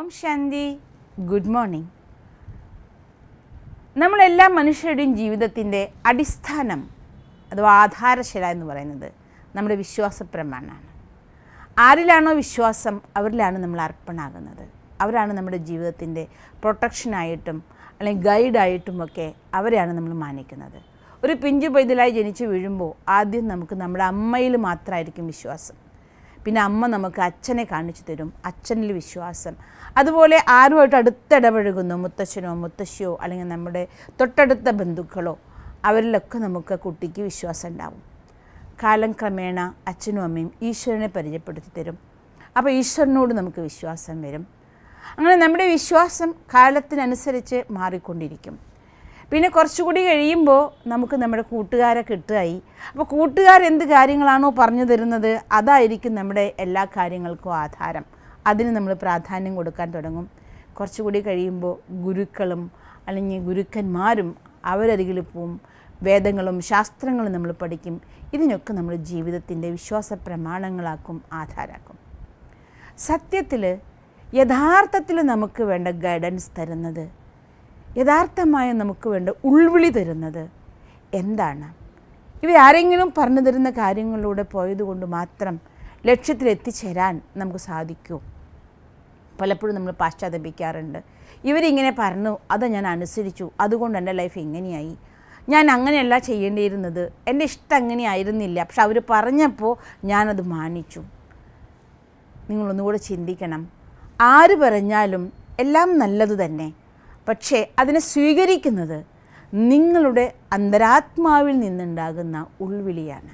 ഓം ശാന്തി good morning നമ്മളെല്ലാ മനുഷ്യരുടെയും ജീവിതത്തിൻ്റെ അടിസ്ഥാനം അഥവാ ആധാരശില എന്ന് പറയുന്നത് നമ്മുടെ വിശ്വാസ പ്രമാണമാണ് ആരിലാണോ വിശ്വാസം അവരിലാണ് നമ്മൾ അർപ്പണാകുന്നത് അവരാണ് നമ്മുടെ ജീവിതത്തിൻ്റെ പ്രൊട്ടക്ഷനായിട്ടും അല്ലെങ്കിൽ ഗൈഡായിട്ടുമൊക്കെ അവരെയാണ് നമ്മൾ മാനിക്കുന്നത് ഒരു പിഞ്ചു പൈതലായി ജനിച്ചു വീഴുമ്പോൾ ആദ്യം നമുക്ക് നമ്മുടെ അമ്മയിൽ മാത്രമായിരിക്കും വിശ്വാസം പിന്നെ അമ്മ നമുക്ക് അച്ഛനെ കാണിച്ചു തരും അച്ഛനിൽ വിശ്വാസം അതുപോലെ ആരുമായിട്ട് അടുത്തിടപഴകുന്നു മുത്തശ്ശനോ മുത്തശ്ശിയോ അല്ലെങ്കിൽ നമ്മുടെ തൊട്ടടുത്ത ബന്ധുക്കളോ അവരിലൊക്കെ നമുക്ക് കുട്ടിക്ക് വിശ്വാസം ഉണ്ടാവും കാലം ക്രമേണ അച്ഛനും അമ്മയും ഈശ്വരനെ പരിചയപ്പെടുത്തി തരും അപ്പോൾ ഈശ്വരനോട് നമുക്ക് വിശ്വാസം വരും അങ്ങനെ നമ്മുടെ വിശ്വാസം കാലത്തിനനുസരിച്ച് മാറിക്കൊണ്ടിരിക്കും പിന്നെ കുറച്ചുകൂടി കഴിയുമ്പോൾ നമുക്ക് നമ്മുടെ കൂട്ടുകാരെ കിട്ടുകയായി അപ്പോൾ കൂട്ടുകാർ എന്ത് കാര്യങ്ങളാണോ പറഞ്ഞു തരുന്നത് അതായിരിക്കും നമ്മുടെ എല്ലാ കാര്യങ്ങൾക്കും ആധാരം അതിന് നമ്മൾ പ്രാധാന്യം കൊടുക്കാൻ തുടങ്ങും കുറച്ചുകൂടി കഴിയുമ്പോൾ ഗുരുക്കളും അല്ലെങ്കിൽ ഗുരുക്കന്മാരും അവരരികിൽ പോവും വേദങ്ങളും ശാസ്ത്രങ്ങളും നമ്മൾ പഠിക്കും ഇതിനൊക്കെ നമ്മൾ ജീവിതത്തിൻ്റെ വിശ്വാസ പ്രമാണങ്ങളാക്കും ആധാരാക്കും സത്യത്തിൽ യഥാർത്ഥത്തിൽ നമുക്ക് വേണ്ട ഗൈഡൻസ് തരുന്നത് യഥാർത്ഥമായ നമുക്ക് വേണ്ട ഉൾവിളി തരുന്നത് എന്താണ് ഇവരാരെങ്കിലും പറഞ്ഞു തരുന്ന കാര്യങ്ങളിലൂടെ പോയതുകൊണ്ട് മാത്രം ലക്ഷ്യത്തിൽ എത്തിച്ചേരാൻ നമുക്ക് സാധിക്കുമോ പലപ്പോഴും നമ്മൾ പാശ്ചാത്തപിക്കാറുണ്ട് ഇവരിങ്ങനെ പറഞ്ഞു അത് ഞാൻ അനുസരിച്ചു അതുകൊണ്ട് എൻ്റെ ലൈഫ് ഇങ്ങനെയായി ഞാൻ അങ്ങനെയല്ല ചെയ്യേണ്ടിയിരുന്നത് എൻ്റെ ഇഷ്ടം അങ്ങനെയായിരുന്നില്ല പക്ഷെ അവർ പറഞ്ഞപ്പോൾ ഞാനത് മാനിച്ചു നിങ്ങളൊന്നുകൂടെ ചിന്തിക്കണം ആര് പറഞ്ഞാലും എല്ലാം നല്ലത് തന്നെ പക്ഷേ അതിനെ സ്വീകരിക്കുന്നത് നിങ്ങളുടെ അന്തരാത്മാവിൽ നിന്നുണ്ടാകുന്ന ഉൾവിളിയാണ്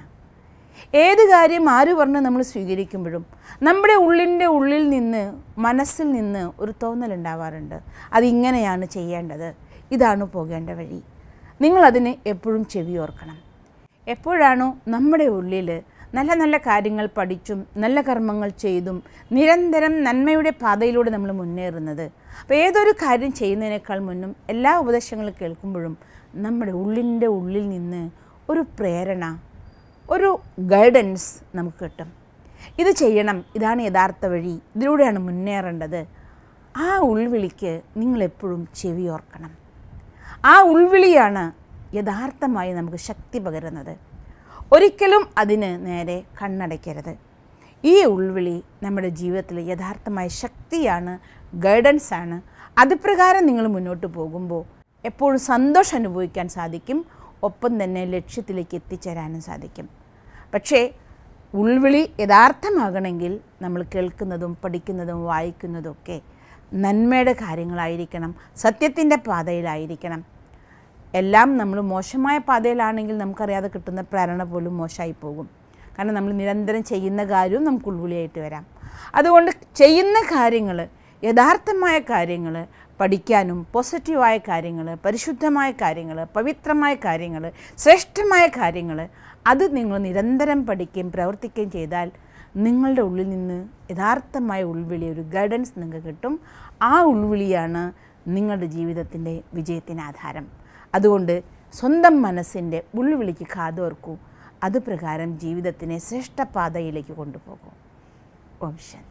ഏത് കാര്യം ആര് പറഞ്ഞ് നമ്മൾ സ്വീകരിക്കുമ്പോഴും നമ്മുടെ ഉള്ളിൻ്റെ ഉള്ളിൽ നിന്ന് മനസ്സിൽ നിന്ന് ഒരു തോന്നലുണ്ടാവാറുണ്ട് അതിങ്ങനെയാണ് ചെയ്യേണ്ടത് ഇതാണ് പോകേണ്ട വഴി നിങ്ങളതിന് എപ്പോഴും ചെവിയോർക്കണം എപ്പോഴാണോ നമ്മുടെ ഉള്ളിൽ നല്ല നല്ല കാര്യങ്ങൾ പഠിച്ചും നല്ല കർമ്മങ്ങൾ ചെയ്തും നിരന്തരം നന്മയുടെ പാതയിലൂടെ നമ്മൾ മുന്നേറുന്നത് അപ്പോൾ ഏതൊരു കാര്യം ചെയ്യുന്നതിനേക്കാൾ മുന്നും എല്ലാ ഉപദേശങ്ങളും കേൾക്കുമ്പോഴും നമ്മുടെ ഉള്ളിൻ്റെ ഉള്ളിൽ നിന്ന് ഒരു പ്രേരണ ഒരു ഗൈഡൻസ് നമുക്ക് കിട്ടും ഇത് ചെയ്യണം ഇതാണ് യഥാർത്ഥ വഴി ഇതിലൂടെയാണ് മുന്നേറേണ്ടത് ആ ഉൾവിളിക്ക് നിങ്ങളെപ്പോഴും ചെവിയോർക്കണം ആ ഉൾവിളിയാണ് യഥാർത്ഥമായി നമുക്ക് ശക്തി പകരുന്നത് ഒരിക്കലും അതിന് നേരെ കണ്ണടയ്ക്കരുത് ഈ ഉൾവിളി നമ്മുടെ ജീവിതത്തിൽ യഥാർത്ഥമായ ശക്തിയാണ് ഗൈഡൻസാണ് അതുപ്രകാരം നിങ്ങൾ മുന്നോട്ട് പോകുമ്പോൾ എപ്പോഴും സന്തോഷം അനുഭവിക്കാൻ സാധിക്കും ഒപ്പം തന്നെ ലക്ഷ്യത്തിലേക്ക് എത്തിച്ചേരാനും സാധിക്കും പക്ഷേ ഉൾവിളി യഥാർത്ഥമാകണമെങ്കിൽ നമ്മൾ കേൾക്കുന്നതും പഠിക്കുന്നതും വായിക്കുന്നതും ഒക്കെ നന്മയുടെ കാര്യങ്ങളായിരിക്കണം സത്യത്തിൻ്റെ പാതയിലായിരിക്കണം എല്ലാം നമ്മൾ മോശമായ പാതയിലാണെങ്കിൽ നമുക്കറിയാതെ കിട്ടുന്ന പ്രേരണ പോലും മോശമായി പോകും കാരണം നമ്മൾ നിരന്തരം ചെയ്യുന്ന കാര്യവും നമുക്ക് ഉൾവിളിയായിട്ട് വരാം അതുകൊണ്ട് ചെയ്യുന്ന കാര്യങ്ങൾ യഥാർത്ഥമായ കാര്യങ്ങൾ പഠിക്കാനും പോസിറ്റീവായ കാര്യങ്ങൾ പരിശുദ്ധമായ കാര്യങ്ങൾ പവിത്രമായ കാര്യങ്ങൾ ശ്രേഷ്ഠമായ കാര്യങ്ങൾ അത് നിങ്ങൾ നിരന്തരം പഠിക്കുകയും പ്രവർത്തിക്കുകയും ചെയ്താൽ നിങ്ങളുടെ ഉള്ളിൽ നിന്ന് യഥാർത്ഥമായ ഉൾവിളി ഒരു ഗൈഡൻസ് നിങ്ങൾക്ക് കിട്ടും ആ ഉൾവിളിയാണ് നിങ്ങളുടെ ജീവിതത്തിൻ്റെ വിജയത്തിന് ആധാരം അതുകൊണ്ട് സ്വന്തം മനസ്സിൻ്റെ ഉൾവിളിക്ക് കാതോർക്കൂ അത് പ്രകാരം ജീവിതത്തിനെ ശ്രേഷ്ഠപാതയിലേക്ക് കൊണ്ടുപോകൂ ഓം ശാന്തി